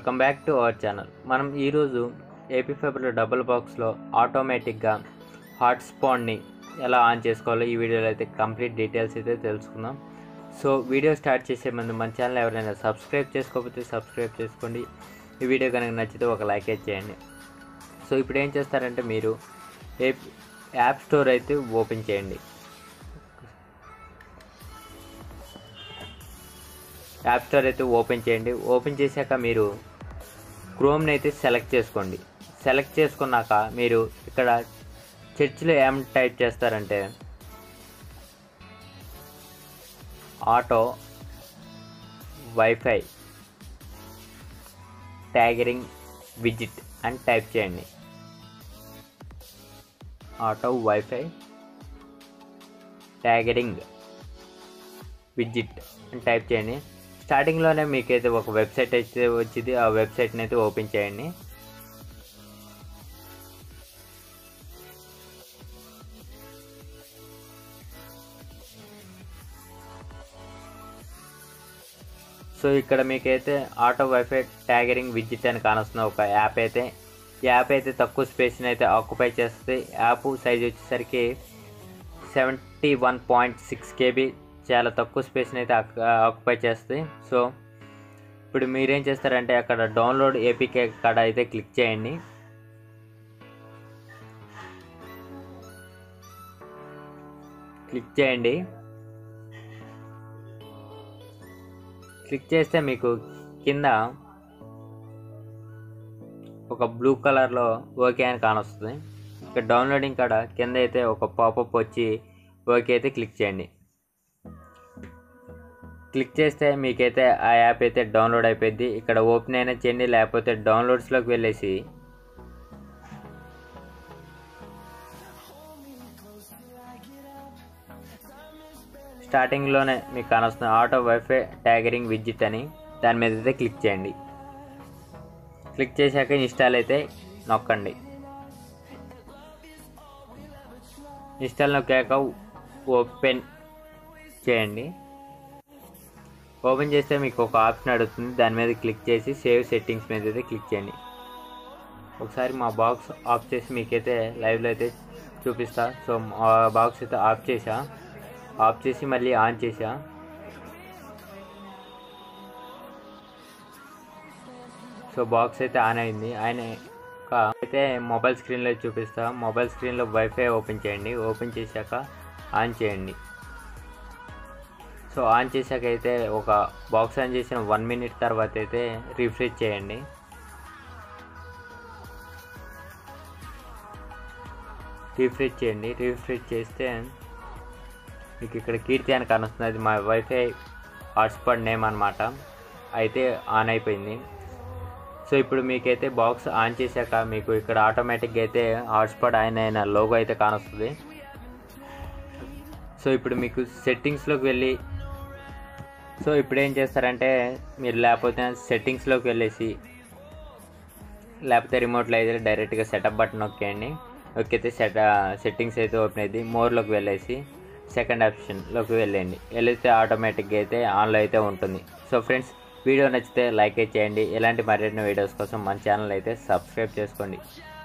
welcome back to our channel మనం ఈరోజు AP ఫైబర్లో double బాక్స్లో ఆటోమేటిక్గా హాట్స్పాట్ని ఎలా ఆన్ చేసుకోవాలో ఈ వీడియోలో అయితే కంప్లీట్ డీటెయిల్స్ అయితే తెలుసుకుందాం సో వీడియో స్టార్ట్ చేసే ముందు మన ఛానల్ ఎవరైనా సబ్స్క్రైబ్ చేసుకోకపోతే సబ్స్క్రైబ్ చేసుకోండి ఈ వీడియో కనుక నచ్చితే ఒక లైక్ అయితే చేయండి సో ఇప్పుడు ఏం చేస్తారంటే మీరు ఏ యాప్ స్టోర్ అయితే ఓపెన్ చేయండి యాప్ స్టోర్ అయితే ఓపెన్ చేయండి ఓపెన్ చేశాక మీరు క్రోమ్ని అయితే సెలెక్ట్ చేసుకోండి సెలెక్ట్ చేసుకున్నాక మీరు ఇక్కడ చర్చ్లో ఏం టైప్ చేస్తారంటే ఆటో వైఫై ట్యాగరింగ్ విజిట్ అని టైప్ చేయండి ఆటో వైఫై ట్యాగరింగ్ విజిట్ అని టైప్ చేయండి స్టార్టింగ్లోనే మీకైతే ఒక వెబ్సైట్ అయితే వచ్చింది ఆ వెబ్సైట్ని అయితే ఓపెన్ చేయండి సో ఇక్కడ మీకైతే ఆటో వైఫై ట్యాగరింగ్ విజిట్ అని కానొస్తున్న ఒక యాప్ అయితే ఈ యాప్ అయితే తక్కువ స్పేస్ని అయితే ఆక్యుపై చేస్తుంది యాప్ సైజ్ వచ్చేసరికి seventy one point six KB చాలా తక్కువ స్పేస్ని అయితే ఆక్యుపై చేస్తుంది సో ఇప్పుడు మీరేం చేస్తారంటే అక్కడ డౌన్లోడ్ ఏపీకే కాడ అయితే క్లిక్ చేయండి క్లిక్ చేయండి క్లిక్ చేస్తే మీకు కింద ఒక బ్లూ కలర్లో ఓకే అని కానొస్తుంది ఇక్కడ డౌన్లోడింగ్ కాడ కింద అయితే ఒక పాపప్ వచ్చి ఓకే అయితే క్లిక్ చేయండి క్లిక్ చేస్తే మీకైతే ఆ యాప్ అయితే డౌన్లోడ్ అయిపోయింది ఇక్కడ ఓపెన్ అయినా చేయండి లేకపోతే డౌన్లోడ్స్లోకి వెళ్ళేసి స్టార్టింగ్లోనే మీకు కానొస్తుంది ఆటో వైఫై ట్యాగరింగ్ విజిట్ అని దాని మీద అయితే క్లిక్ చేయండి క్లిక్ చేశాక ఇన్స్టాల్ అయితే నొక్కండి ఇన్స్టాల్ నొక్కాక ఓపెన్ చేయండి ఓపెన్ చేస్తే మీకు ఒక ఆప్షన్ అడుగుతుంది దాని మీద క్లిక్ చేసి సేవ్ సెట్టింగ్స్ మీద అయితే క్లిక్ చేయండి ఒకసారి మా బాక్స్ ఆఫ్ చేసి మీకైతే లైవ్లో అయితే చూపిస్తా సో ఆ బాక్స్ అయితే ఆఫ్ చేసా ఆఫ్ చేసి మళ్ళీ ఆన్ చేసా సో బాక్స్ అయితే ఆన్ అయింది ఆయన అయితే మొబైల్ స్క్రీన్లో చూపిస్తా మొబైల్ స్క్రీన్లో వైఫై ఓపెన్ చేయండి ఓపెన్ చేశాక ఆన్ చేయండి సో ఆన్ చేశాక అయితే ఒక బాక్స్ ఆన్ చేసిన వన్ మినిట్ తర్వాత అయితే రిఫ్రెష్ చేయండి రిఫ్రెష్ చేయండి రిఫ్రెష్ చేస్తే మీకు ఇక్కడ కీర్తి అని కనుస్తుంది అది మా వైఫై హాట్స్పాట్ నేమ్ అనమాట అయితే ఆన్ అయిపోయింది సో ఇప్పుడు మీకైతే బాక్స్ ఆన్ చేశాక మీకు ఇక్కడ ఆటోమేటిక్గా అయితే హాట్స్పాట్ ఆన్ అయిన లోగో అయితే కానొస్తుంది సో ఇప్పుడు మీకు సెట్టింగ్స్లోకి వెళ్ళి సో ఇప్పుడు ఏం చేస్తారంటే మీరు లేకపోతే సెట్టింగ్స్లోకి వెళ్ళేసి లేకపోతే రిమోట్లో అయితే డైరెక్ట్గా సెటప్ బటన్ నొక్కేయండి నొక్కితే సెట్ సెట్టింగ్స్ అయితే ఓపెన్ అయింది మోర్లోకి వెళ్ళేసి సెకండ్ ఆప్షన్లోకి వెళ్ళండి వెళితే ఆటోమేటిక్గా అయితే ఆన్లో అయితే ఉంటుంది సో ఫ్రెండ్స్ వీడియో నచ్చితే లైక్ చేయండి ఇలాంటి మరిన్ని వీడియోస్ కోసం మన ఛానల్ అయితే సబ్స్క్రైబ్ చేసుకోండి